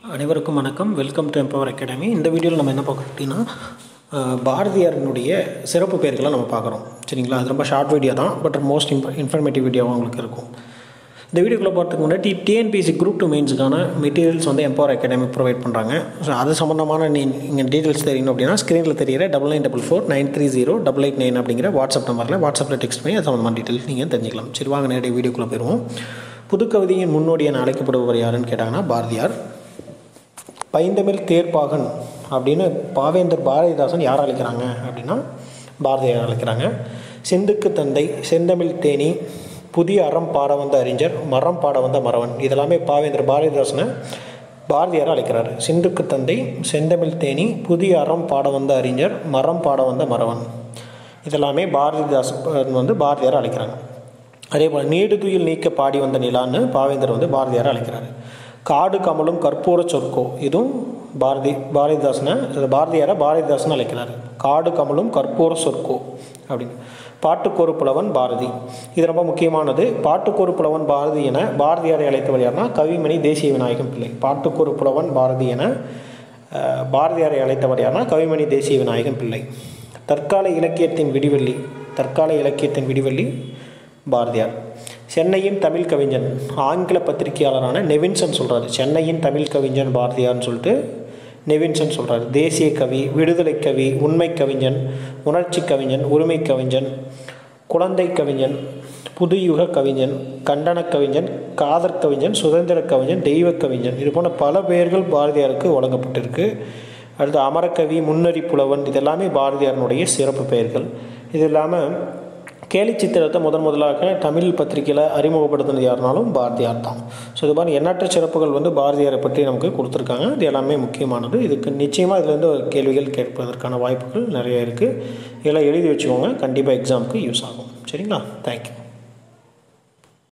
அனைவருக்கும் வணக்கம் welcome to empower academy இந்த வீடியோவில் நம்ம என்ன பார்க்கறோம் அப்படின்னா அஹ், பாரதியாரினுடைய சிறப்பு பெயர்களை நம்ம பார்க்குறோம் சரிங்களா அது ரொம்ப ஷார்ட் வீடியோ தான் பட் மோஸ்ட் இம்ப இன்ஃபர்மேட்டிவ் வீடியோவாக உங்களுக்கு இருக்கும் இந்த வீடியோக்குள்ளே போகிறதுக்கு முன்னாடி டிஎன்பிஎஸ்சி குரூப் டூ மெயின்ஸுக்கான மெட்டீரியல்ஸ் வந்து எம்பவர் அகாடமி ப்ரொவைட் பண்ணுறாங்க ஸோ அது சம்மந்தமான நீங்கள் டீட்டெயில்ஸ் தெரியணும் அப்படின்னா ஸ்க்ரீனில் தெரியிற double nine double four nine three zero double eight nine அப்படிங்கிற வாட்ஸ்அப் நம்பரில் வாட்ஸ்அப்பில் டெக்ஸ்ட் பண்ணி அது சம்மந்தமான டீட்டெயில்ஸ் நீங்கள் தெரிஞ்சுக்கலாம் சரி வாங்க நேரடி வீடியோக்குள்ளே போயிடுவோம் புதுக்கவிதையின் முன்னோடி என அழைக்கப்படுபவர் யாருன்னு கேட்டாங்கன்னா பாரதியார் பைந்தமிழ் தேர்ப்பாகன் அப்படின்னு பாவேந்தர் பாரதிதாசன் யார் அழைக்கிறாங்க அப்படின்னா பாரதியார் அழைக்கிறாங்க செந்துக்கு தந்தை செந்தமிழ் தேனி புதிய அறம் பாட வந்த அறிஞர் மரம் பாட வந்த மறவன் இதெல்லாமே பாவேந்தர் பாரதிதாசனை பாரதியார் அழைக்கிறார் சிந்துக்கு தந்தை செந்தமிழ் தேனி புதிய அறம் பாட வந்த அறிஞர் மரம் பாட வந்த மறவன் இதெல்லாமே பாரதிதாசன் வந்து பாரதியார் அழைக்கிறாங்க அதே போல் நீடு துயில் நீக்க பாடி வந்த நிலான்னு பாவேந்தர் வந்து பாரதியார் அழைக்கிறார் காடு கமலும் கற்பூர சொற்கோ இதுவும் பாரதி பாரதிதாசனை இது பாரதியாரை பாரதிதாசன் அழைக்கிறார் காடு கமலும் கற்பூர சொற்கோ அப்படின்னு பாட்டுக்கொரு புலவன் பாரதி இது ரொம்ப முக்கியமானது பாட்டுக்கொரு புலவன் பாரதி என பாரதியாரை அழைத்தவர் யாருன்னா கவிமணி தேசிய விநாயகம் பிள்ளை பாட்டுக்கொரு புலவன் பாரதி என அஹ், பாரதியாரை அழைத்தவர் யாருன்னா கவிமணி தேசிய விநாயகம் பிள்ளை தற்கால இலக்கியத்தின் விடிவெள்ளி தற்கால இலக்கியத்தின் விடிவெள்ளி பாரதியார் சென்னையின் தமிழ் கவிஞன் ஆங்கில பத்திரிகையாளரான நெவின்சன் சொல்கிறாரு சென்னையின் தமிழ் கவிஞன் பாரதியார்னு சொல்லிட்டு நெவின்சன் சொல்கிறார் தேசிய கவி விடுதலை கவி உண்மை கவிஞன் உணர்ச்சி கவிஞன் உரிமை கவிஞன் குழந்தை கவிஞன் புதுயுக கவிஞன் கண்டன கவிஞன் காதற் கவிஞன் சுதந்திர கவிஞன் தெய்வ கவிஞன் இது போன்ற பல பெயர்கள் பாரதியாருக்கு வழங்கப்பட்டிருக்கு அடுத்து அமரக்கவி முன்னறி புலவன் இதெல்லாமே பாரதியாரினுடைய சிறப்பு பெயர்கள் இது இல்லாமல் கேலி சித்திரத்தை முதன் முதலாக தமிழ் பத்திரிகையில் அறிமுகப்படுத்தினது யாருனாலும் பாரதியார் தான் ஸோ இது மாதிரி எண்ணற்ற சிறப்புகள் வந்து பாரதியாரை பற்றி நமக்கு கொடுத்துருக்காங்க இது எல்லாமே முக்கியமானது இதுக்கு நிச்சயமாக இதுலேருந்து ஒரு கேள்விகள் கேட்பதற்கான வாய்ப்புகள் நிறைய இருக்குது இதெல்லாம் எழுதி வச்சுக்கோங்க கண்டிப்பாக எக்ஸாமுக்கு யூஸ் ஆகும் சரிங்களா தேங்க்யூ